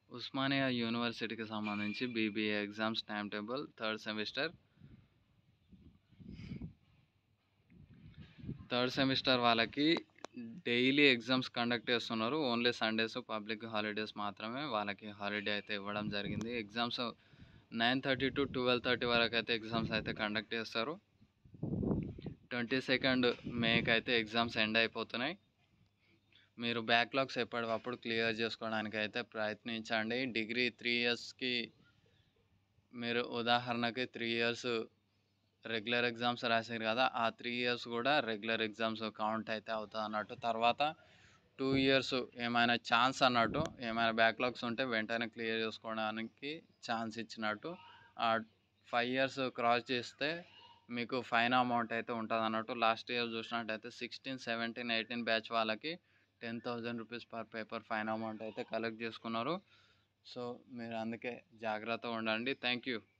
ఉస్మానియా యూనివర్సిటీకి సంబంధించి BBA exams time table third semester third semester వాళ్ళకి డైలీ ఎగ్జామ్స్ కండక్ట్ చేస్తున్నారు ఓన్లీ సండేస్ పబ్లిక్ హాలిడేస్ మాత్రమే వాళ్ళకి హాలిడే అయితే ఇవ్వడం జరిగింది exams nine thirty to twelve thirty వరకు అయితే ఎగ్జామ్స్ అయితే కండక్ట్ చేస్తారు ట్వంటీ సెకండ్ మేకి అయితే ఎగ్జామ్స్ ఎండ్ అయిపోతున్నాయి మీరు బ్యాక్లాగ్స్ ఎప్పటికప్పుడు క్లియర్ చేసుకోవడానికి అయితే ప్రయత్నించండి డిగ్రీ త్రీ ఇయర్స్కి మీరు ఉదాహరణకి త్రీ ఇయర్స్ రెగ్యులర్ ఎగ్జామ్స్ రాశారు కదా ఆ త్రీ ఇయర్స్ కూడా రెగ్యులర్ ఎగ్జామ్స్ కౌంట్ అయితే అవుతుంది అన్నట్టు తర్వాత టూ ఇయర్స్ ఏమైనా ఛాన్స్ అన్నట్టు ఏమైనా బ్యాక్లాగ్స్ ఉంటే వెంటనే క్లియర్ చేసుకోవడానికి ఛాన్స్ ఇచ్చినట్టు ఆ ఫైవ్ ఇయర్స్ క్రాస్ చేస్తే మీకు ఫైన్ అమౌంట్ అయితే ఉంటుంది అన్నట్టు లాస్ట్ ఇయర్ చూసినట్టయితే సిక్స్టీన్ సెవెంటీన్ ఎయిటీన్ బ్యాచ్ వాళ్ళకి ten thousand rupees per paper fine amount అయితే కలెక్ట్ చేసుకున్నారు సో మీరు అందుకే జాగ్రత్తగా ఉండండి థ్యాంక్ యూ